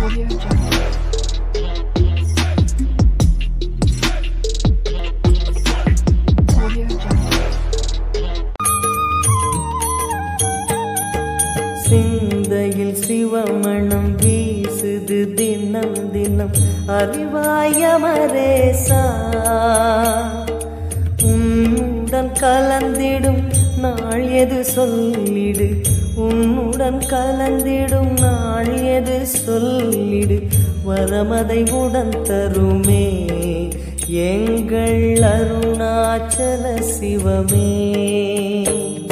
Audio Jungle. Audio Jungle. சிந்தையில் சிவமணம் வீசுது தினம் தினம் அறிவாயமரேசா உன்னுடன் கலந்திடும் நாள் எது சொல்லிடு உன்னுடன் கலந்திடும் நாள் எது சொல்லிடு வரமதை உடன் தருமே எங்கள் அருணாச்சல சிவமே